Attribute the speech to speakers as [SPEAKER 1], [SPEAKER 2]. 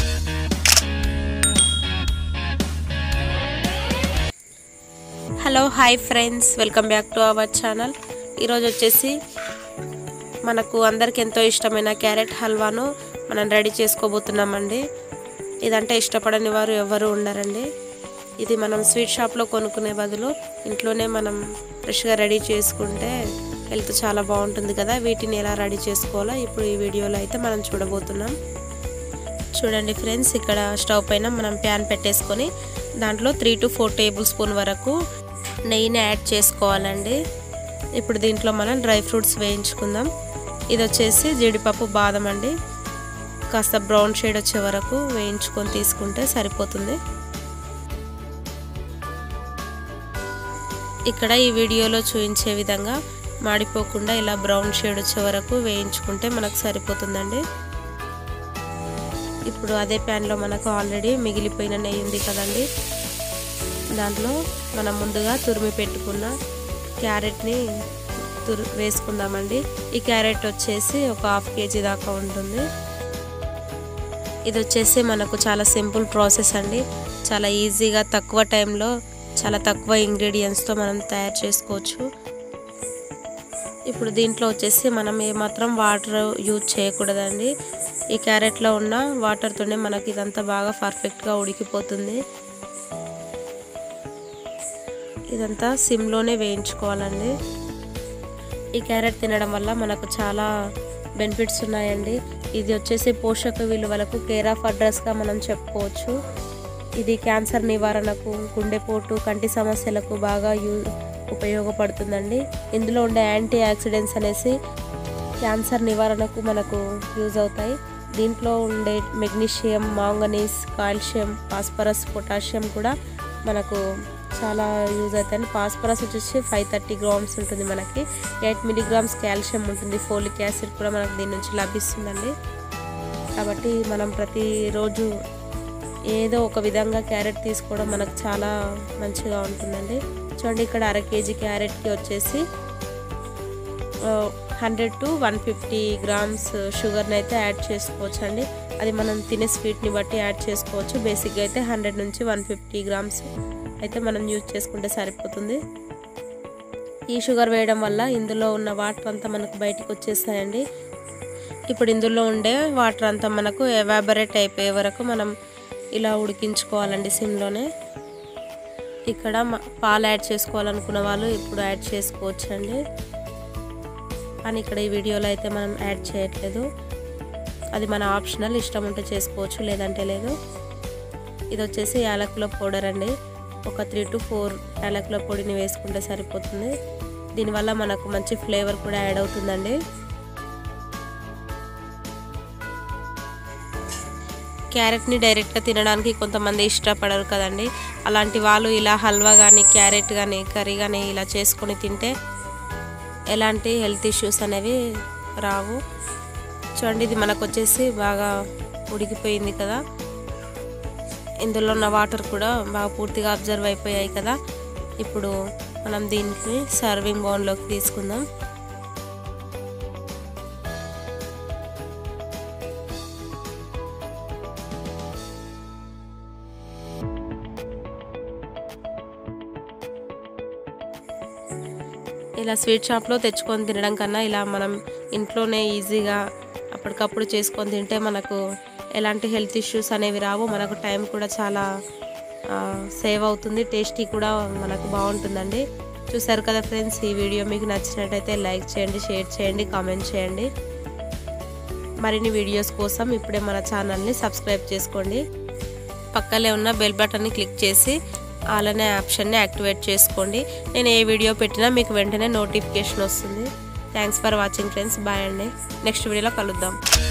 [SPEAKER 1] hello hi friends welcome back to our channel ఈరోజు వచ్చేసి మనకు అందరికి ఎంతో ఇష్టమైన క్యారెట్ హల్వాను మనం రెడీ చేసుకోబోతున్నామండి ఇదంటే ఇష్టపడని వారు ఎవరు ఉండరండి ఇది మనం స్వీట్ షాప్లో కొనుక్కునే బదులు ఇంట్లోనే మనం ఫ్రెష్గా రెడీ చేసుకుంటే హెల్త్ చాలా బాగుంటుంది కదా వీటిని ఎలా రెడీ చేసుకోవాలో ఇప్పుడు ఈ వీడియోలో అయితే మనం చూడబోతున్నాం చూడండి ఫ్రెండ్స్ ఇక్కడ స్టవ్ పైన మనం ప్యాన్ పెట్టేసుకొని దాంట్లో three to four tablespoon వరకు నెయ్యిని యాడ్ చేసుకోవాలండి ఇప్పుడు దీంట్లో మనం డ్రై ఫ్రూట్స్ వేయించుకుందాం ఇది వచ్చేసి జీడిపప్పు బాదం అండి కాస్త బ్రౌన్ షేడ్ వచ్చే వరకు వేయించుకొని తీసుకుంటే సరిపోతుంది ఇక్కడ ఈ వీడియోలో చూపించే విధంగా మాడిపోకుండా ఇలా బ్రౌన్ షేడ్ వచ్చే వరకు వేయించుకుంటే మనకు సరిపోతుందండి ఇప్పుడు అదే ప్యాన్లో మనకు ఆల్రెడీ మిగిలిపోయిన నెయ్యి ఉంది కదండి దాంట్లో మనం ముందుగా తురిమి పెట్టుకున్న క్యారెట్ని తురు వేసుకుందామండి ఈ క్యారెట్ వచ్చేసి ఒక హాఫ్ కేజీ దాకా ఉంటుంది ఇది వచ్చేసి మనకు చాలా సింపుల్ ప్రాసెస్ అండి చాలా ఈజీగా తక్కువ టైంలో చాలా తక్కువ ఇంగ్రీడియంట్స్తో మనం తయారు చేసుకోవచ్చు ఇప్పుడు దీంట్లో వచ్చేసి మనం ఏమాత్రం వాటర్ యూజ్ చేయకూడదండి ఈ క్యారెట్లో ఉన్న వాటర్తోనే మనకి ఇదంతా బాగా పర్ఫెక్ట్గా ఉడికిపోతుంది ఇదంతా సిమ్లోనే వేయించుకోవాలండి ఈ క్యారెట్ తినడం వల్ల మనకు చాలా బెనిఫిట్స్ ఉన్నాయండి ఇది వచ్చేసి పోషక విలువలకు కేర్ ఆఫ్ అడ్రస్గా మనం చెప్పుకోవచ్చు ఇది క్యాన్సర్ నివారణకు గుండెపోటు కంటి సమస్యలకు బాగా యూ ఉపయోగపడుతుందండి ఇందులో ఉండే యాంటీ ఆక్సిడెంట్స్ అనేసి క్యాన్సర్ నివారణకు మనకు యూజ్ అవుతాయి దీంట్లో ఉండే magnesium manganese calcium phosphorus potassium కూడా మనకు చాలా యూజ్ అవుతాయి ఫాస్ఫరస్ వచ్చేసి ఫైవ్ థర్టీ గ్రామ్స్ ఉంటుంది మనకి ఎయిట్ మిలీగ్రామ్స్ కాల్షియం ఉంటుంది ఫోలిక్ యాసిడ్ కూడా మనకు దీని నుంచి లభిస్తుందండి కాబట్టి మనం ప్రతిరోజు ఏదో ఒక విధంగా క్యారెట్ తీసుకోవడం మనకు చాలా మంచిగా ఉంటుందండి చూడండి ఇక్కడ అర కేజీ క్యారెట్కి వచ్చేసి hundred to one fifty grams షుగర్ని అయితే యాడ్ చేసుకోవచ్చు అండి అది మనం తినే స్వీట్ని బట్టి యాడ్ చేసుకోవచ్చు బేసిక్గా అయితే హండ్రెడ్ నుంచి వన్ ఫిఫ్టీ గ్రామ్స్ అయితే మనం యూజ్ చేసుకుంటే సరిపోతుంది ఈ షుగర్ వేయడం వల్ల ఇందులో ఉన్న వాటర్ అంతా మనకు బయటికి వచ్చేస్తాయండి ఇప్పుడు ఇందులో ఉండే వాటర్ అంతా మనకు ఎవాబరేట్ అయిపోయే వరకు మనం ఇలా ఉడికించుకోవాలండి సిమ్లోనే ఇక్కడ పాలు యాడ్ చేసుకోవాలనుకున్న వాళ్ళు ఇప్పుడు యాడ్ చేసుకోవచ్చు అండి కానీ ఇక్కడ ఈ వీడియోలో అయితే మనం యాడ్ చేయట్లేదు అది మన ఆప్షనల్ ఇష్టం ఉంటే చేసుకోవచ్చు లేదంటే లేదు ఇది వచ్చేసి యాలకుల పౌడర్ అండి ఒక త్రీ టు ఫోర్ యాలకుల పొడిని వేసుకుంటే సరిపోతుంది దీనివల్ల మనకు మంచి ఫ్లేవర్ కూడా యాడ్ అవుతుందండి క్యారెట్ని డైరెక్ట్గా తినడానికి కొంతమంది ఇష్టపడరు కదండి అలాంటి వాళ్ళు ఇలా హల్వా కానీ క్యారెట్ కానీ కర్రీ కానీ ఇలా చేసుకొని తింటే ఎలాంటి హెల్త్ ఇష్యూస్ అనేవి రావు చూడండి ఇది మనకు వచ్చేసి బాగా ఉడికిపోయింది కదా ఇందులో ఉన్న వాటర్ కూడా బాగా పూర్తిగా అబ్జర్వ్ అయిపోయాయి కదా ఇప్పుడు మనం దీనికి సర్వింగ్ బౌన్లోకి తీసుకుందాం ఇలా స్వీట్ షాప్లో తెచ్చుకొని తినడం కన్నా ఇలా మనం ఇంట్లోనే ఈజీగా అప్పటికప్పుడు చేసుకొని తింటే మనకు ఎలాంటి హెల్త్ ఇష్యూస్ అనేవి రావు మనకు టైం కూడా చాలా సేవ్ అవుతుంది టేస్టీ కూడా మనకు బాగుంటుందండి చూసారు కదా ఫ్రెండ్స్ ఈ వీడియో మీకు నచ్చినట్టయితే లైక్ చేయండి షేర్ చేయండి కామెంట్ చేయండి మరిన్ని వీడియోస్ కోసం ఇప్పుడే మన ఛానల్ని సబ్స్క్రైబ్ చేసుకోండి పక్కనే ఉన్న బెల్ బటన్ని క్లిక్ చేసి ఆల్ అనే ఆప్షన్ని యాక్టివేట్ చేసుకోండి నేను ఏ వీడియో పెట్టినా మీకు వెంటనే నోటిఫికేషన్ వస్తుంది thanks for watching friends bye అండి నెక్స్ట్ వీడియోలో కలుద్దాం